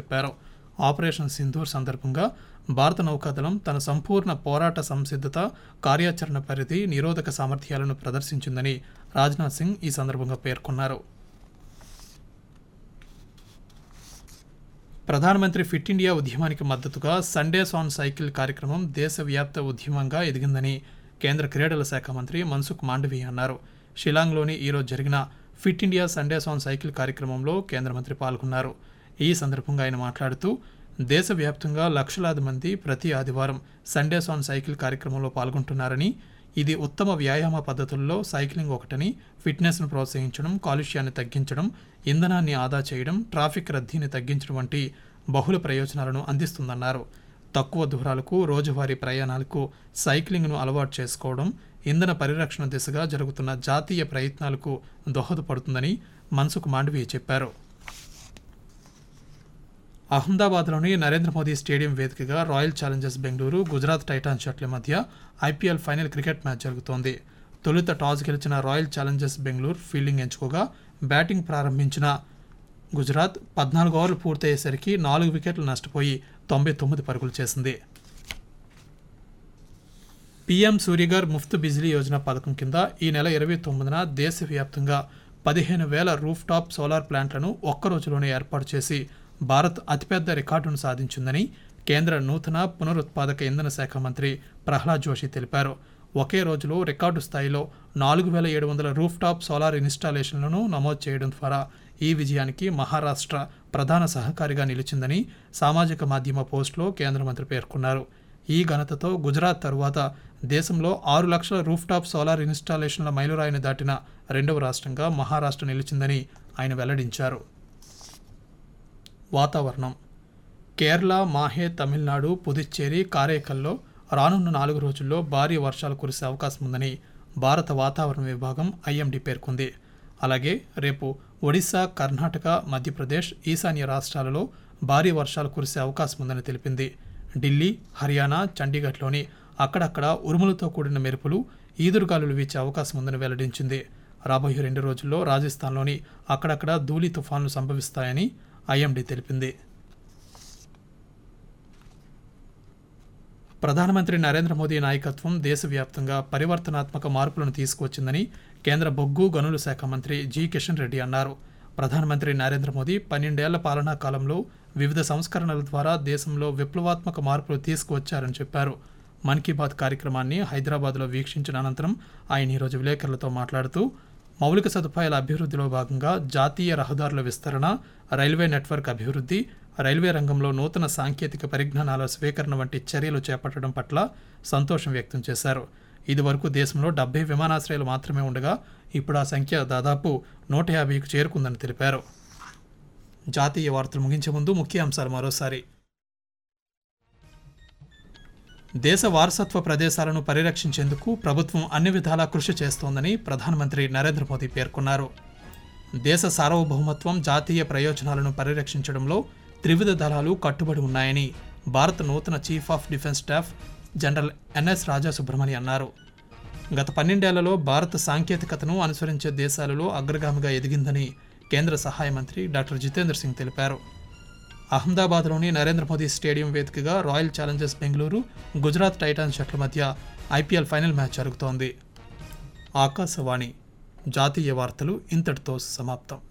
చెప్పారు ఆపరేషన్ సింధూర్ సందర్భంగా భారత నౌకాదళం తన సంపూర్ణ పోరాట సంసిద్ధత కార్యాచరణ పరిధి నిరోధక సామర్థ్యాలను ప్రదర్శించిందని రాజ్నాథ్ సింగ్ ఈ సందర్భంగా పేర్కొన్నారు ప్రధానమంత్రి ఫిట్ ఇండియా ఉద్యమానికి మద్దతుగా సండేస్ ఆన్ సైకిల్ కార్యక్రమం దేశవ్యాప్త ఉద్యమంగా ఎదిగిందని కేంద్ర క్రీడల శాఖ మంత్రి మన్సుఖ్ మాండవీయ అన్నారు షిలాంగ్లోని ఈరోజు జరిగిన Fit India Sundays on cycle కార్యక్రమంలో కేంద్ర మంత్రి పాల్గొన్నారు ఈ సందర్భంగా ఆయన మాట్లాడుతూ దేశవ్యాప్తంగా లక్షలాది మంది ప్రతి ఆదివారం సండేస్ ఆన్ సైకిల్ కార్యక్రమంలో పాల్గొంటున్నారని ఇది ఉత్తమ వ్యాయామ పద్ధతుల్లో సైక్లింగ్ ఒకటని ఫిట్నెస్ను ప్రోత్సహించడం కాలుష్యాన్ని తగ్గించడం ఇంధనాన్ని ఆదా చేయడం ట్రాఫిక్ రద్దీని తగ్గించడం వంటి బహుళ ప్రయోజనాలను అందిస్తుందన్నారు తక్కువ దూరాలకు రోజువారీ ప్రయాణాలకు సైక్లింగ్ను అలవాటు చేసుకోవడం ఇంధన పరిరక్షణ దిశగా జరుగుతున్న జాతీయ ప్రయత్నాలకు దోహదపడుతుందని మన్సుఖ్ మాండవీయ చెప్పారు అహ్మదాబాద్లోని నరేంద్ర మోదీ స్టేడియం వేదికగా Royal Challengers Bengaluru Gujarat Titans జట్ల మధ్య ఐపీఎల్ ఫైనల్ క్రికెట్ మ్యాచ్ జరుగుతోంది తొలుత టాస్ గెలిచిన రాయల్ ఛాలెంజర్స్ బెంగళూరు ఫీల్డింగ్ ఎంచుకోగా బ్యాటింగ్ ప్రారంభించిన గుజరాత్ పద్నాలుగు ఓవర్లు పూర్తయ్యేసరికి నాలుగు వికెట్లు నష్టపోయి తొంభై తొమ్మిది పరుగులు చేసింది పీఎం సూర్యగర్ ముఫ్త్ బిజిలీ యోజన పథకం కింద ఈ నెల ఇరవై తొమ్మిదిన దేశవ్యాప్తంగా పదిహేను వేల రూఫ్ టాప్ సోలార్ ప్లాంట్లను ఒక్క రోజులోనే ఏర్పాటు చేసి భారత్ అతిపెద్ద రికార్డును సాధించిందని కేంద్ర నూతన పునరుత్పాదక ఇంధన శాఖ మంత్రి ప్రహ్లాద్ జోషి తెలిపారు ఒకే రోజులో రికార్డు స్థాయిలో నాలుగు వేల ఏడు వందల రూఫ్ టాప్ సోలార్ ఇన్స్టాలేషన్లను నమోదు చేయడం ద్వారా ఈ విజయానికి మహారాష్ట్ర ప్రధాన సహకారిగా నిలిచిందని సామాజిక మాధ్యమ పోస్టులో కేంద్ర మంత్రి పేర్కొన్నారు ఈ ఘనతతో గుజరాత్ తరువాత దేశంలో ఆరు లక్షల రూఫ్ టాప్ సోలార్ ఇన్స్టాలేషన్ల మైలురాయిని దాటిన రెండవ రాష్ట్రంగా మహారాష్ట్ర నిలిచిందని ఆయన వెల్లడించారు వాతావరణం కేరళ మాహే తమిళనాడు పుదుచ్చేరి కారైకల్లో రానున్న నాలుగు రోజుల్లో భారీ వర్షాలు కురిసే అవకాశం ఉందని భారత వాతావరణ విభాగం ఐఎండీ పేర్కొంది అలాగే రేపు ఒడిశా కర్ణాటక మధ్యప్రదేశ్ ఈశాన్య రాష్ట్రాలలో భారీ వర్షాలు కురిసే అవకాశం ఉందని తెలిపింది ఢిల్లీ హర్యానా చండీగఢ్లోని అక్కడక్కడ ఉరుములతో కూడిన మెరుపులు ఈదురుగాలులు వీచే అవకాశం ఉందని వెల్లడించింది రాబోయే రెండు రోజుల్లో రాజస్థాన్లోని అక్కడక్కడ ధూళి తుఫాన్లు సంభవిస్తాయని ఐఎండీ తెలిపింది ప్రధానమంత్రి నరేంద్ర మోదీ నాయకత్వం దేశవ్యాప్తంగా పరివర్తనాత్మక మార్పులను తీసుకువచ్చిందని కేంద్ర బొగ్గు గనుల శాఖ మంత్రి జి కిషన్ రెడ్డి అన్నారు ప్రధానమంత్రి నరేంద్ర మోదీ పన్నెండేళ్ల పాలనా కాలంలో వివిధ సంస్కరణల ద్వారా దేశంలో విప్లవాత్మక మార్పులు తీసుకువచ్చారని చెప్పారు మన్ కీ బాత్ కార్యక్రమాన్ని హైదరాబాద్లో వీక్షించిన అనంతరం ఆయన ఈరోజు విలేకరులతో మాట్లాడుతూ మౌలిక సదుపాయాల అభివృద్ధిలో భాగంగా జాతీయ రహదారుల విస్తరణ రైల్వే నెట్వర్క్ అభివృద్ధి రైల్వే రంగంలో నూతన సాంకేతిక పరిజ్ఞానాల స్వీకరణ వంటి చర్యలు చేపట్టడం పట్ల సంతోషం వ్యక్తం చేశారు ఇదివరకు దేశంలో డెబ్బై విమానాశ్రయాలు మాత్రమే ఉండగా ఇప్పుడు ఆ సంఖ్య దాదాపు నూట యాభైకు చేరుకుందని తెలిపారు జాతీయ వార్తలు ముగించే ముందు ముఖ్య అంశాలు మరోసారి దేశ వారసత్వ ప్రదేశాలను పరిరక్షించేందుకు ప్రభుత్వం అన్ని విధాలా కృషి చేస్తోందని ప్రధానమంత్రి నరేంద్ర మోదీ పేర్కొన్నారు దేశ సార్వభౌమత్వం జాతీయ ప్రయోజనాలను పరిరక్షించడంలో త్రివిధ దళాలు కట్టుబడి ఉన్నాయని భారత నూతన Chief of Defence Staff General NS Raja Subrahmanya అన్నారు గత పన్నెండేళ్లలో భారత సాంకేతికతను అనుసరించే దేశాలలో అగ్రగామిగా ఎదిగిందని కేంద్ర సహాయ మంత్రి డాక్టర్ జితేంద్ర సింగ్ తెలిపారు అహ్మదాబాద్లోని నరేంద్ర మోదీ స్టేడియం వేదికగా Royal Challengers Bengaluru Gujarat Titans జట్ల మధ్య ఐపీఎల్ ఫైనల్ మ్యాచ్ జరుగుతోంది ఆకాశవాణి జాతీయ వార్తలు ఇంతటితో సమాప్తం